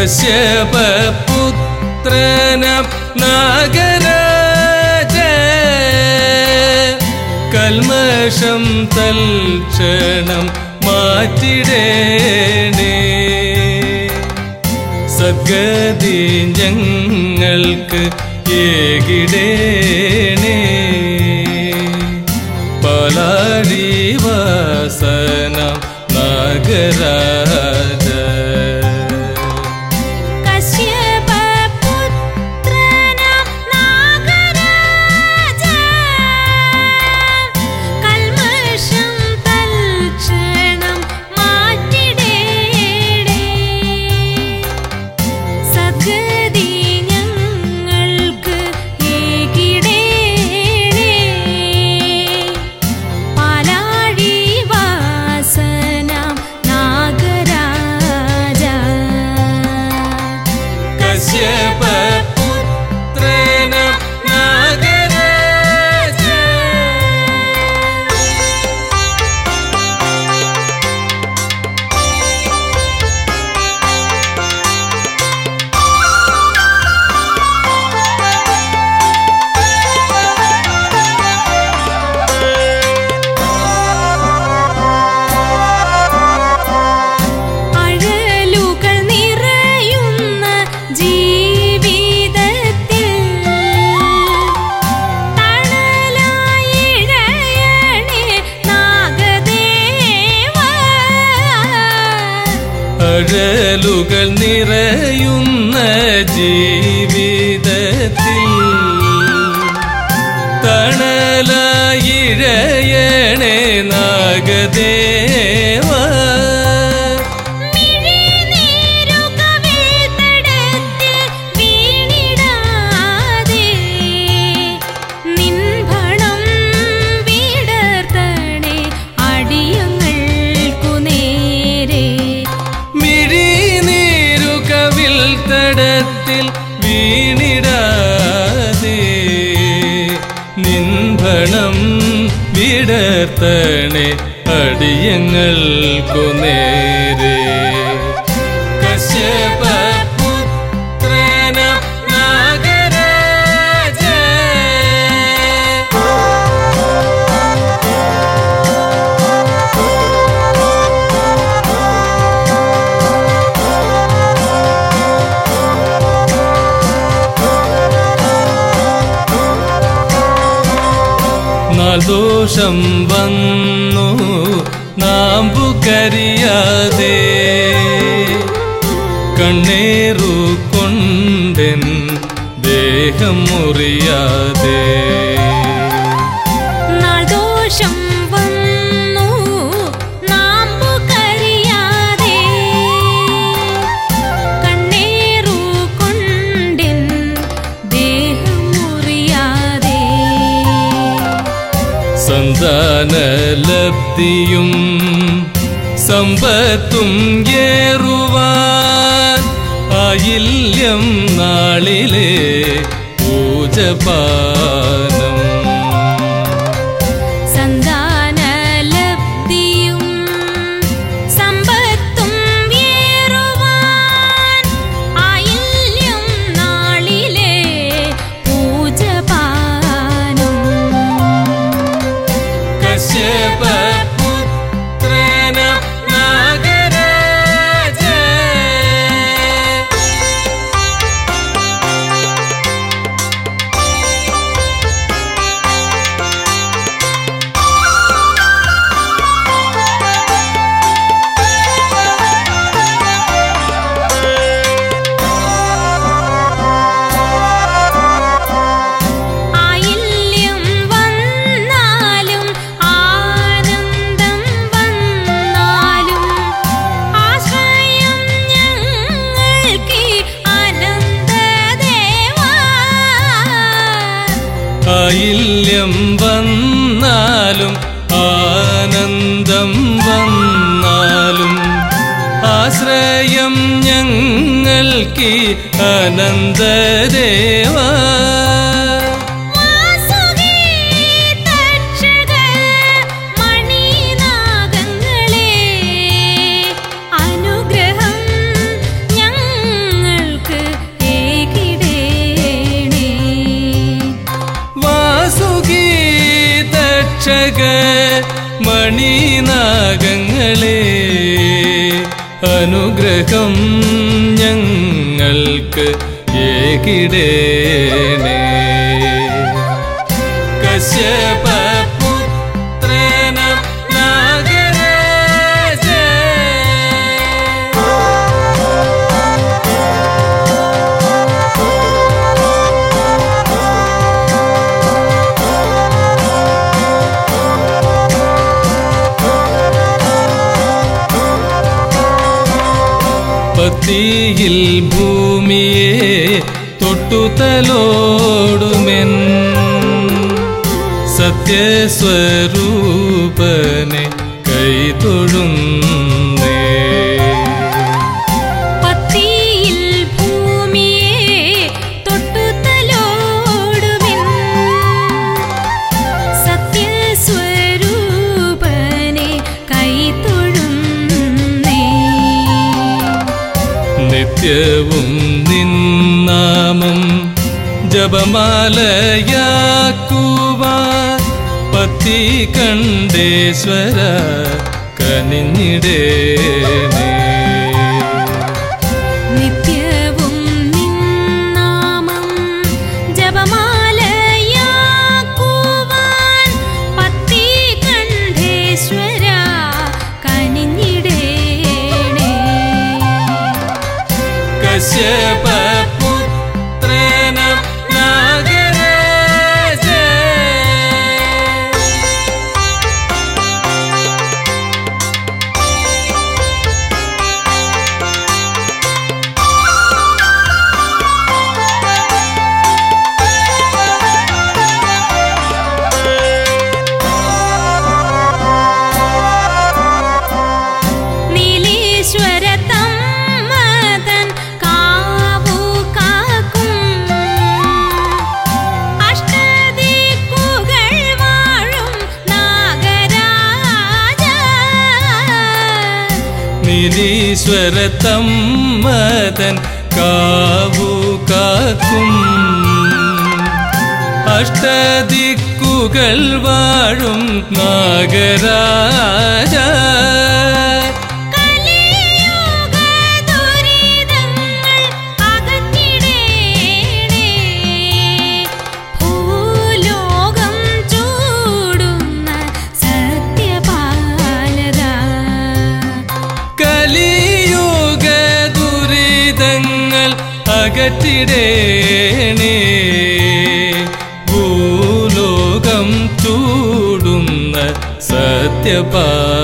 കശ്യപുത്രനം നാഗരാജ കൽമഷം തൽക്ഷണം മാറ്റിടേണേ സദ്ഗതി ഞങ്ങൾക്ക് ഏകിടേണേ പലാടി വാസന നാഗരാജ കശ്യപപുത്രനാം നാഗരാജ കൽമഷം തൽക്ഷണം മാറ്റിടേണേ സദ്ഗതി ഞങ്ങൾക്ക് ഏകിടേണേ പാലാഴി വാസനാം നാഗരാജ കശ്യപപുത്രനം നാഗരാജ അഴലുകൾ നിറയുന്ന ജീവിതത്തിൽ തണലായിഴയണേ നാഗദേവ അഴലുകൾ നിറയുന്ന ജീവിതത്തിൽ തണലായിഴയണേ നാഗദേവ മിഴിനീരുകവിൾത്തടത്തിൽ വീണിടാതെ നിൻഭണം വിടർത്തണേ അടിയങ്ങൾക്കു നേരെ മിഴിനീരുകവിൽ തടത്തിൽ വീണിടാതെ നിൻഭണം വിടർത്തണേ അടിയങ്ങൾക്കു നേരെ കശ്യപപുത്രന നാഗരാജ നാദോഷം വന്നു നാമ്പു കരിയാതെ കണ്ണേറു കൊണ്ടെൻ ദേഹം മുറിയാതെ നാൾദോഷം വന്നു നാമ്പു കരിയാതെ കണ്ണേറു കൊണ്ടിൻ ദേഹം മുറിയാതെ സന്താനലബ്ധിയും സമ്പത്തും ഏറുവാൻ ആയില്യം നാളിലെ പൂജപാനം സന്താനലബ്ധിയും സമ്പത്തും ഏറുവാൻ ആയില്യം നാളിലെ പൂജപാനം കശ്യപപുത്രന നാഗരാജ ആയില്യം വന്നാലും ആനന്ദം വന്നാലും ആശ്രയം ഞങ്ങൾക്ക് അനന്തദേവാ ആയില്യം വന്നാലും ആനന്ദം വന്നാലും ആശ്രയം ഞങ്ങൾക്ക് അനന്തദേവാ വാസുകി തക്ഷക മണിനാഗങ്ങളെ അനുഗ്രഹം ഞങ്ങൾക്കു രക്ഷക മണിനാഗങ്ങളെ അനുഗ്രഹം ഞങ്ങൾക്ക് ഏകിടേണേ കശ്യപ പുത്രന നാഗരാജ പത്തിയിൽ ഭൂമിയെ തൊട്ടുതലോടുമെൻ സത്യസ്വരൂപനെ കൈതൊഴുന്നേ പത്തിയിൽ ഭൂമിയെ തൊട്ടുതലോടുവിൻ സത്യസ്വരൂപനെ കൈതൊഴുന്നേ നിത്യവും നിന്നാമം ജപമാലയാക്കുവാൻ പത്തി കണ്ടേശ്വര കനിഞ്ഞിടേണേ നിത്യവും നിന്നാമം ജപമാലയാക്കുവാൻ പത്തി കണ്ഠേശ്വര കനിഞ്ഞിടേണേ കശ്യപ പുത്രന നാഗരാജ നീലീശ്വര തമ്മതൻ കാവു കാക്കും അഷ്ടദിക്കുകൾ വാഴും നാഗരാജ നിരീശ്വര തമ്മതൻ കാവു കാക്കും അഷ്ടദിക്കുകൾ വാഴും നാഗരാജ കലിയുഗ ദുരിതങ്ങൾ അകറ്റിടേണേ ഭൂലോകം ചൂടുന്ന സത്യപാലക കലിയുഗ ദുരിതങ്ങൾ അകറ്റിടേണേ ഭൂലോകം ചൂടുന്ന സത്യപാലക